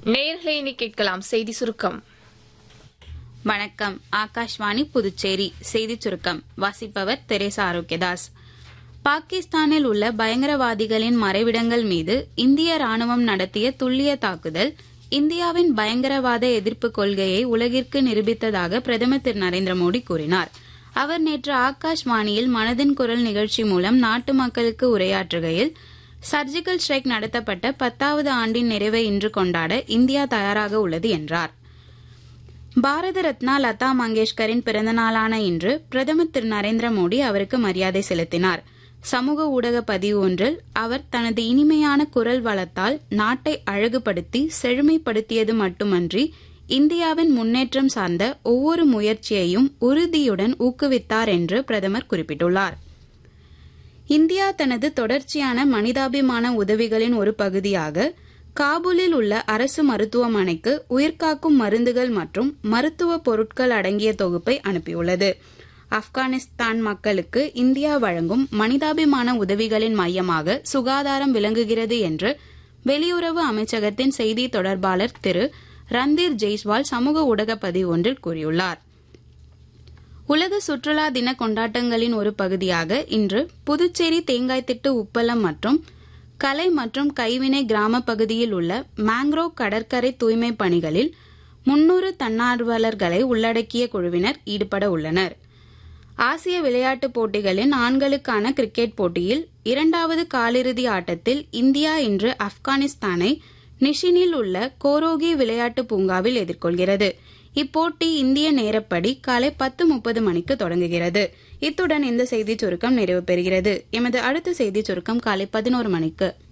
நேயர்களை இனி கேட்கலாம் செய்தி சுருக்கம் வணக்கம் ஆகாஷ்வாணி புதுச்சேரி செய்திச் சுருக்கம் வாசிப்பவர் தெரேசா ஆரோக்கியதாஸ் பாகிஸ்தானில் உள்ள பயங்கரவாதிகளின் மறைவிடங்கள் மீது இந்திய ராணுவம் நடத்திய துல்லிய தாக்குதல் இந்தியாவின் பயங்கரவாத எதிர்ப்பு கொள்கையை உலகிற்கு நிரூபித்ததாக பிரதமர் திரு நரேந்திர மோடி கூறினார் அவர் நேற்று ஆகாஷ்வாணியில் மனதின் குரல் நிகழ்ச்சி மூலம் நாட்டு மக்களுக்கு உரையாற்றுகையில் சர்ஜிக்கல் ஸ்ட்ரைக் நடத்தப்பட்ட பத்தாவது ஆண்டின் நிறைவை இன்று கொண்டாட இந்தியா தயாராக உள்ளது என்றார் பாரத ரத்னா லதா மங்கேஷ்கரின் பிறந்தநாளான இன்று பிரதமர் திரு நரேந்திர மோடி அவருக்கு மரியாதை செலுத்தினார் சமூக ஊடக பதிவு ஒன்றில் அவர் தனது இனிமையான குரல் வளத்தால் நாட்டை அழகுபடுத்தி செழுமைப்படுத்தியது மட்டுமன்றி இந்தியாவின் முன்னேற்றம் சார்ந்த ஒவ்வொரு முயற்சியையும் உறுதியுடன் ஊக்குவித்தார் என்று பிரதமர் குறிப்பிட்டுள்ளார் இந்தியா தனது தொடர்ச்சியான மனிதாபிமான உதவிகளின் ஒரு பகுதியாக காபூலில் உள்ள அரசு மருத்துவமனைக்கு உயிர்காக்கும் மருந்துகள் மற்றும் மருத்துவ பொருட்கள் அடங்கிய தொகுப்பை அனுப்பியுள்ளது ஆப்கானிஸ்தான் மக்களுக்கு இந்தியா வழங்கும் மனிதாபிமான உதவிகளின் மையமாக சுகாதாரம் விளங்குகிறது என்று வெளியுறவு அமைச்சகத்தின் செய்தி தொடர்பாளர் திரு ரந்தீர் ஜெய்ஸ்வால் சமூக ஊடக பதிவு ஒன்றில் கூறியுள்ளார் உலக சுற்றுலா தின கொண்டாட்டங்களின் ஒரு பகுதியாக இன்று புதுச்சேரி தேங்காய்த்திட்டு உப்பளம் மற்றும் கலை மற்றும் கைவினை கிராம பகுதியில் உள்ள மேங்க்ரோவ் கடற்கரை தூய்மை பணிகளில் முன்னூறு தன்னார்வலர்களை உள்ளடக்கிய குழுவினர் ஈடுபட உள்ளனர் ஆசிய விளையாட்டுப் போட்டிகளின் ஆண்களுக்கான கிரிக்கெட் போட்டியில் இரண்டாவது காலிறுதி ஆட்டத்தில் இந்தியா இன்று ஆப்கானிஸ்தானை நிஷினில் உள்ள கோரோகி விளையாட்டு பூங்காவில் எதிர்கொள்கிறது இப்போட்டி இந்திய நேரப்படி காலை பத்து முப்பது மணிக்கு தொடங்குகிறது இத்துடன் இந்த செய்திச் சுருக்கம் நிறைவு பெறுகிறது எமது அடுத்த செய்திச் சுருக்கம் காலை பதினோரு மணிக்கு